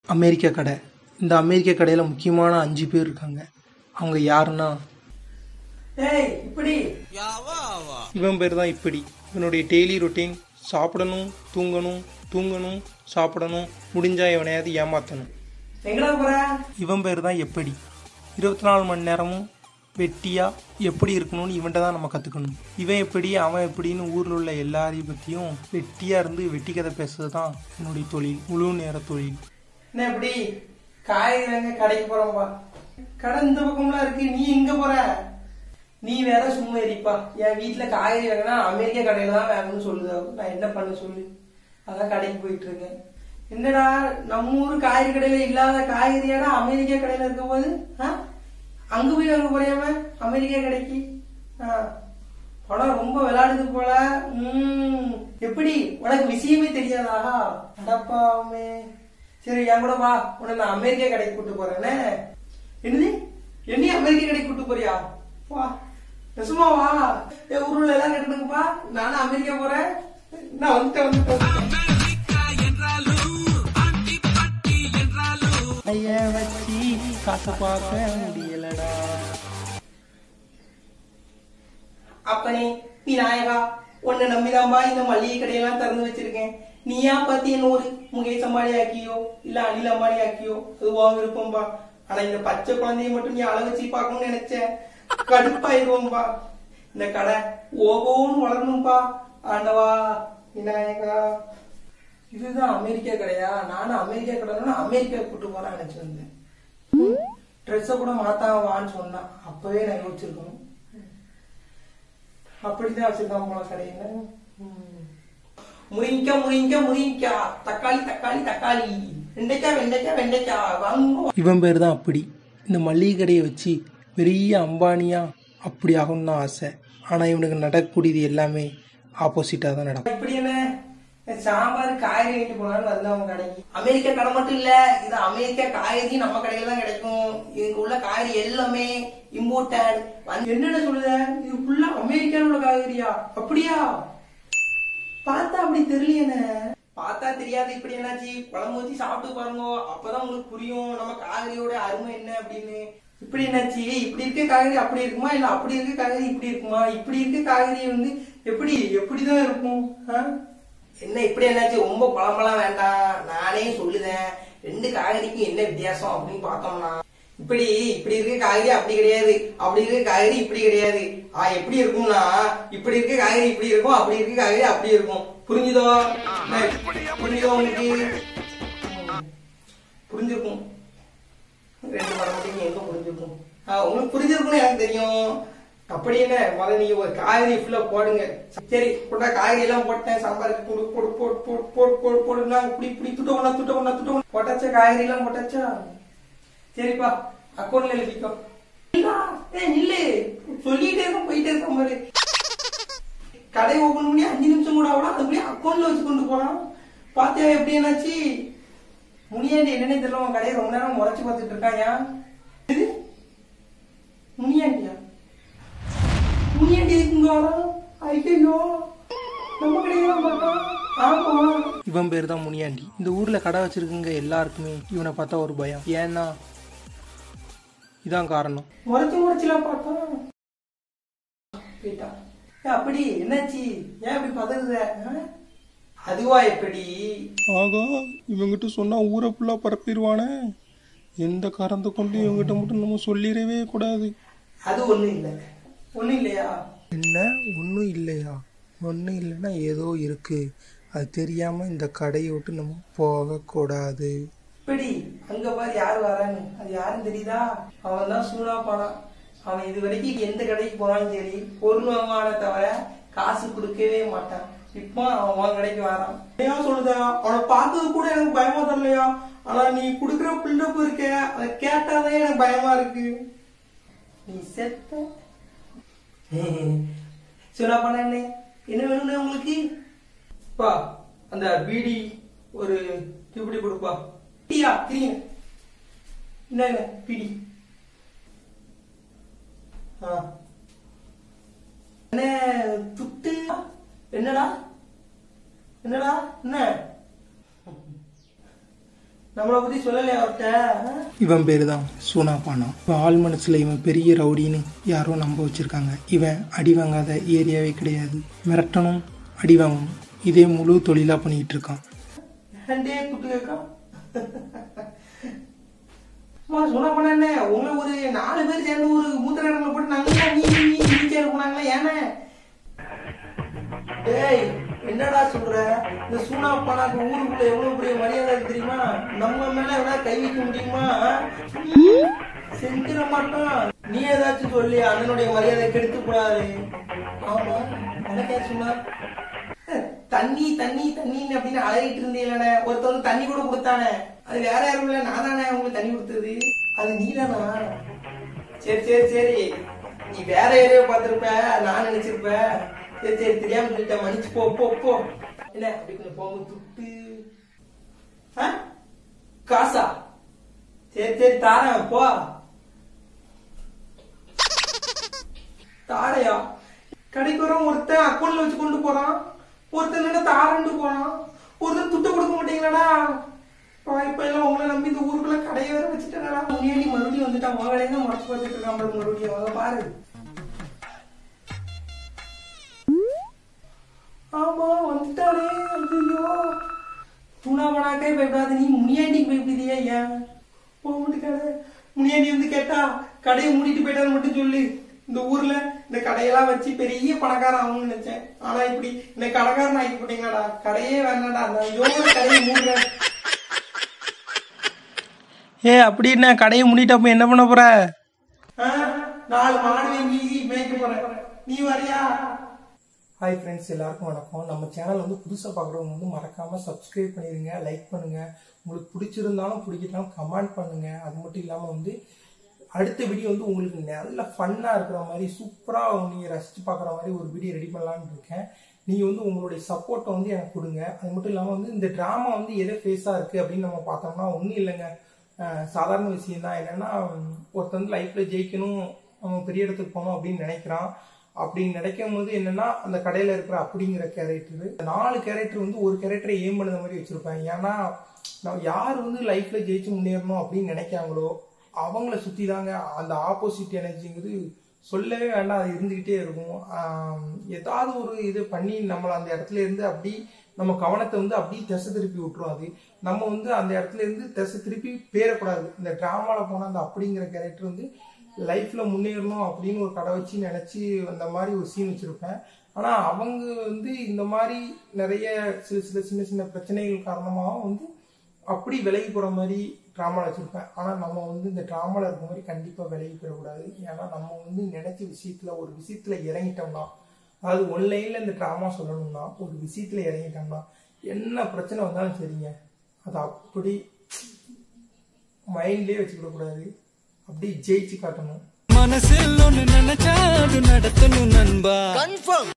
அமெரிக்க கடை இந்த அமெரிக்க கடையில் முக்கியமான அஞ்சு பேர் இருக்காங்க அவங்க யாருன்னா ஏய் இப்படி இவன் பேர் தான் இப்படி இவனுடைய டெய்லி ரொட்டீன் சாப்பிடணும் தூங்கணும் தூங்கணும் சாப்பிடணும் முடிஞ்சா இவனையாவது ஏமாத்தணும் எங்கடா போற இவன் பேர் தான் எப்படி இருபத்தி நாலு மணி நேரமும் வெட்டியா எப்படி இருக்கணும்னு இவன்கிட்ட தான் நம்ம கற்றுக்கணும் இவன் எப்படி அவன் எப்படின்னு ஊரில் உள்ள எல்லாரையும் பற்றியும் வெட்டியாக இருந்து வெட்டி கதை பேசுறது தான் என்னுடைய தொழில் முழு நேர தொழில் என்ன எப்படி காய்கறி வாங்க கடைக்கு போறோம்பா கடை இந்த பக்கம்லாம் இருக்கு நீ எங்க போற நீ வேற சும்மா இருப்பா என் வீட்டுல காய்கறி வாங்கினா அமெரிக்கா கடையில தான் வேணும்னு சொல்லுது நான் என்ன பண்ண சொல்லு அதான் கடைக்கு போயிட்டு இருக்கேன் என்னடா நம்ம ஊர் காய்கறி கடையில இல்லாத காய்கறியாடா அமெரிக்கா கடையில இருக்க போது ஆ? அங்க போய் வாங்க போறியாம அமெரிக்கா கடைக்கு ஆ. படம் ரொம்ப விளையாடுது போல உம் எப்படி உனக்கு விஷயமே தெரியாதா அடப்பாவுமே சரி என் கூட வா உன்னை நான் அமெரிக்கா கடைக்கு கூட்டு போறேனே என்னது என்னையும் அமெரிக்கா கடைக்கு கூட்டு போறியா வா நிஜமா வா என் ஊர்ல எல்லாம் கேட்டுங்கப்பா நானும் அமெரிக்கா போறேன் நான் வந்துட்டேன் வந்துட்டேன் ஐய வச்சி காசு பார்க்க முடியலடா அப்பனே விநாயகா உன்னை நம்பிதான்பா இந்த மளிகை கடையெல்லாம் திறந்து வச்சிருக்கேன் நீயா பார்த்து என்ன ஒரு முகேஷ் அம்பாடி ஆக்கியோ இல்ல அனில் அம்பாடி ஆக்கியோ அது உன் விருப்பம்பா ஆனா இந்த பச்சை குழந்தைய மட்டும் நீ அள வச்சு பார்க்கணும்னு நினைச்சேன் கடுப்பாயிருவோம்பா இந்த கடை ஓகோன்னு வளரணும்பா ஆண்டவா விநாயகா இதுதான் அமெரிக்கா கடையா நானும் அமெரிக்கா கடைனா அமெரிக்கா கூட்டு போறேன் நினைச்சு வந்தேன் ட்ரெஸ்ஸை கூட மாத்தாம வான்னு சொன்னான் அப்பவே நான் யோசிச்சிருக்கணும் அப்படிதான் வச்சிருக்கான் போல கடையில முருங்கா முருங்கா முருங்கா தக்காளி தக்காளி தக்காளி வெண்டைக்காய் வெண்டைக்காய் வெண்டைக்காய் வாங்க இவன் பேர் தான் அப்படி இந்த மளிகை கடையை வச்சு பெரிய அம்பானியா அப்படி ஆகணும்னு தான் ஆசை ஆனால் இவனுக்கு நடக்கக்கூடியது எல்லாமே ஆப்போசிட்டாக தான் நடக்கும் இப்படி என்ன சாம்பார் காய்கறி வாங்கிட்டு போனாலும் வந்து அவங்க கடைக்கு அமெரிக்கா கடை மட்டும் இல்ல இது அமெரிக்கா காய்கறி நம்ம கடையில தான் கிடைக்கும் இங்க உள்ள காய்கறி எல்லாமே இம்போர்ட்டட் என்னென்ன சொல்லுத இது ஃபுல்லா அமெரிக்கால உள்ள காய்கறியா அப்படியா பார்த்தா அப்படி தெரியலையேண்ணே பார்த்தா தெரியாது இப்படி என்னாச்சு குழம்பு வச்சு சாப்பிட்டு பாருங்க அப்பதான் உங்களுக்கு புரியும் நம்ம காய்கறியோட அருமை என்ன அப்படின்னு இப்படி என்னாச்சு இப்படி இருக்க காய்கறி அப்படி இருக்குமா இல்ல அப்படி இருக்க காய்கறி இப்படி இருக்குமா இப்படி இருக்க காய்கறி வந்து எப்படி எப்படிதான் இருக்கும் ஆ? என்ன இப்படி என்னாச்சு ரொம்ப குழம்பெல்லாம் வேண்டாம் நானே சொல்லுதேன் ரெண்டு காய்கறிக்கும் என்ன வித்தியாசம் அப்படின்னு பார்த்தோம்னா இப்படி இப்படி இருக்க காய்கறி அப்படி கிடையாது அப்படி இருக்க காய்கறி இப்படி கிடையாது ஆ எப்படி இருக்கும்னா இப்படி இருக்க காய்கறி இப்படி இருக்கும் அப்படி இருக்க காய்கறி அப்படி இருக்கும் புரிஞ்சுதோ என்ன, புரிஞ்சுதோ உங்களுக்கு ம். புரிஞ்சிருக்கும் ரெண்டு மரம் மட்டும் எங்க புரிஞ்சிருக்கும் ஆ, உங்களுக்கு புரிஞ்சிருக்கும்னு எனக்கு தெரியும் அப்படி என்ன முதல்ல நீங்க ஒரு காய்கறி ஃபுல்லா போடுங்க சரி போட்டா காய்கறி எல்லாம் போட்டேன் சாம்பாருக்கு போடு போடு போடு போடு போடு போடு போடுனா இப்படி இப்படி துட்ட ஒண்ணா துட்ட ஒண்ணா துட்ட ஒண்ணா போட்டாச்சா காய்கறி எல்லாம் போட்டாச்சா சரிப்பா அக்கௌண்ட்ல எழுதிக்கோ இல்லா, ஏய் நில்லு சொல்லிட்டே இருக்க போயிட்டே இருக்க மாதிரி கடை ஓபன் பண்ணி அஞ்சு நிமிஷம் கூட ஆகலாம் அதுக்குள்ளே அக்கௌண்ட்ல வச்சு கொண்டு போறான் பாத்தியா எப்படி என்னாச்சு முனியாண்டி என்னன்னே தெரியல உன் கடையை ரொம்ப நேரம் முறைச்சு பார்த்துட்டு இருக்காயா இது முனியாண்டியா முனியாண்டி இருக்குங்க வரான் ஐயோ நம்ம கடையெல்லாம் பார்த்தா ஆமா இவன் பேர் தான் முனியாண்டி இந்த ஊரில் கடை வச்சிருக்குங்க எல்லாருக்குமே இவனை பார்த்தா ஒரு பயம் ஏன்னா இதான் காரணம் முறைச்சு முறைச்சுலாம் பார்த்தா போயிட்டா ஏய், அப்படி என்னாச்சு ஏன் இப்படி பதறுத ஆ? அதுவா எப்படி ஆகா இவங்கிட்ட சொன்னா ஊரை ஃபுல்லாக பரப்பிடுவானே எந்த காரணத்தை கொண்டு இவங்கிட்ட மட்டும் நம்ம சொல்லிடவே கூடாது அது ஒண்ணும் இல்ல ஒண்ணும் இல்லையா என்ன ஒன்றும் இல்லையா ஒன்றும் இல்லைன்னா ஏதோ இருக்கு அது தெரியாம இந்த கடையை விட்டு நம்ம போகக்கூடாது இப்படி அங்க பாரு யாரு வரான்னு அது யாருன்னு தெரியுதா அவன் தான் சூனா போனான் அவன் இது வரைக்கும் எந்த கடைக்கு போனாலும் சரி பொருள் வாங்குவானே தவிர காசு கொடுக்கவே மாட்டான் இப்போ அவன் உன் கடைக்கு வரான் ஏன் சொல்லுதா அவனை பார்த்தது கூட எனக்கு பயமா தெரியலையா ஆனா நீ குடுக்கிற பில்டப் இருக்க அதை கேட்டாதான் எனக்கு பயமா இருக்கு நீ செத்த சுனா பண்ண என்ன வேணும்னு உங்களுக்கு பா அந்த பீடி ஒரு இப்படி கொடுப்பா டீயா கிரீங்க என்ன பிடி ஆ என்ன துட்டு என்னடா என்னடா என்ன நம்மளை பத்தி சொல்லலையா அவர்கிட்ட இவன் பேர் தான் சூனா பானா இப்போ ஆள் மனசில் இவன் பெரிய ரவுடின்னு யாரோ நம்ப வச்சிருக்காங்க இவன் அடி வாங்காத ஏரியாவே கிடையாது மிரட்டணும் அடி வாங்கணும் இதே முழு தொழிலாக பண்ணிக்கிட்டு இருக்கான் ஏன்டே குட்டு கேட்கான் அம்மா சொன்ன பண்ண உங்களை ஒரு நாலு பேர் சேர்ந்து ஒரு மூத்த கடங்களை போட்டு நல்லா நீ நீ நீச்சல் போனாங்களே ஏனே டேய் என்னடா சொல்ற இந்த சூனா பானாக்கு ஊருக்குள்ள எவ்வளவு பெரிய மரியாதை இருக்கு தெரியுமா நம்ம மேல எவ்வளவு கை வைக்க முடியுமா ம், செஞ்சிட மாட்டோம் நீ ஏதாச்சும் சொல்லி அண்ணனுடைய மரியாதை கெடுத்து கூடாது ஆமா எனக்கு யார் சொன்னா தண்ணி தண்ணி தண்ணின்னு அப்படின்னு அலறிட்டு இருந்தீங்களே ஒருத்தர் வந்து தண்ணி கூட கொடுத்தானே அது வேற யாரும் இல்ல நான் தானே உங்களுக்கு தண்ணி கொடுத்தது அது நீ தானா சரி சரி சரி நீ வேற ஏரியா பார்த்திருப்ப நான் நினைச்சிருப்ப சரி சரி தெரியாம சொல்லிட்டேன் மன்னிச்சு போ போ போ என்ன அப்படி கொஞ்சம் போங்க துட்டு ஆ? காசா சரி சரி தாரேன் போ தாரையா கடைக்கு வரோம் ஒருத்தன் அக்கௌண்ட்ல வச்சு கொண்டு போறான் ஒருத்தன் என்ன தாரண்டு போறான் ஒருத்தன் துட்டு கொடுக்க மாட்டீங்களாடா இப்ப எல்லாம் உங்களை நம்பி இந்த ஊருக்குள்ள கடையை வேற வச்சுட்டேனடா முன்னாடி மறுபடியும் வந்துட்டான் உன் வேலையை தான் முறைச்சு பார்த்துட்டு இருக்கான் பாரு மறுபடியும் அதை பாரு ஆமா வந்துட்டானே ஐயோ தூணாமனாக்கே பயப்படாத நீ முனியாண்டிக்கு பயப்படுதியா ஏன் போக மாட்டேக்காத முனியாண்டி வந்து கேட்டா கடையை மூடிட்டு போயிட்டான்னு மட்டும் சொல்லு இந்த ஊர்ல இந்த கடையெல்லாம் வச்சு பெரிய பணக்காரன் ஆகணும்னு நினைச்சேன் ஆனா இப்படி இந்த கடைக்காரன் ஆக்கி போட்டீங்களாடா கடையே வேணாடா நான் இதோட கடையை மூடுறேன் ஏ அப்படின்னா கடையை மூடிட்டு அப்போ என்ன பண்ண போற ஆ, நாலு மாடு வாங்கி மேய்க்க போறேன் நீ வரியா ஹாய் ஃப்ரெண்ட்ஸ் எல்லாருக்கும் வணக்கம் நம்ம சேனல் வந்து புதுசாக பார்க்குறவங்க வந்து மறக்காமல் சப்ஸ்கிரைப் பண்ணிடுங்க லைக் பண்ணுங்கள் உங்களுக்கு பிடிச்சிருந்தாலும் பிடிக்கட்டாலும் கமெண்ட் பண்ணுங்கள் அது மட்டும் இல்லாமல் வந்து அடுத்த வீடியோ வந்து உங்களுக்கு நல்ல ஃபன்னாக இருக்கிற மாதிரி சூப்பராக நீங்கள் ரசித்து பார்க்குற மாதிரி ஒரு வீடியோ ரெடி பண்ணலான்னு இருக்கேன் நீங்கள் வந்து உங்களுடைய சப்போர்ட்டை வந்து எனக்கு கொடுங்க அது மட்டும் இல்லாமல் வந்து இந்த ட்ராமா வந்து எதை ஃபேஸாக இருக்குது அப்படின்னு நம்ம பார்த்தோம்னா ஒன்றும் இல்லைங்க அஹ் சாதாரண விஷயம் தான் என்னன்னா உம், ஒருத்தன் வந்து லைஃப்ல ஜெயிக்கணும் அவன் பெரிய இடத்துக்கு போகணும் அப்படின்னு நினைக்கிறான் அப்படி நினைக்கும் போது என்னன்னா அந்த கடையில இருக்கிற அப்படிங்கிற கேரக்டர் நாலு கேரக்டர் வந்து ஒரு கேரக்டரை ஏம் பண்ணுற மாதிரி வச்சிருப்பேன் ஏன்னா நான் யார் வந்து லைஃப்ல ஜெயிச்சு முன்னேறணும் அப்படின்னு நினைக்காங்களோ அவங்கள சுத்தி தாங்க அந்த ஆப்போசிட் எனர்ஜிங்கிறது சொல்லவே வேண்டாம் அது இருந்துகிட்டே இருக்கும் ஆம், ஏதாவது ஒரு இது பண்ணி நம்மளை அந்த இடத்துல இருந்து அப்படி நம்ம கவனத்தை வந்து அப்படியே திசை திருப்பி விட்டுரும் அது நம்ம வந்து அந்த இடத்துல இருந்து திசை திருப்பி பேரக்கூடாது இந்த டிராமால போன அந்த அப்படிங்கிற கேரக்டர் வந்து லைஃப்ல முன்னேறணும் அப்படின்னு ஒரு கடை வச்சு நினைச்சு அந்த மாதிரி ஒரு சீன் வச்சிருப்பேன் ஆனா அவங்க வந்து இந்த மாதிரி நிறைய சில சில சின்ன சின்ன பிரச்சனைகள் காரணமாக வந்து அப்படி விலகி போற மாதிரி ட்ராமால வச்சிருப்பேன் ஆனா நம்ம வந்து இந்த ட்ராமால இருக்க மாதிரி கண்டிப்பா விலகி போயிடக்கூடாது ஏன்னா நம்ம வந்து நினைச்ச விஷயத்துல ஒரு விஷயத்துல இறங்கிட்டோம்னா அதாவது ஒன்லைன்ல இந்த ட்ராமா சொல்லணும்னா ஒரு விஷயத்துல இறங்கிட்டோம்னா என்ன பிரச்சனை வந்தாலும் சரிங்க அதை அப்படி மைண்ட்லயே வச்சுக்கிட கூடாது அப்படி ஜெயிச்சு காட்டணும் மனசில் ஒண்ணு நினைச்சா அது நடத்தணும் நண்பா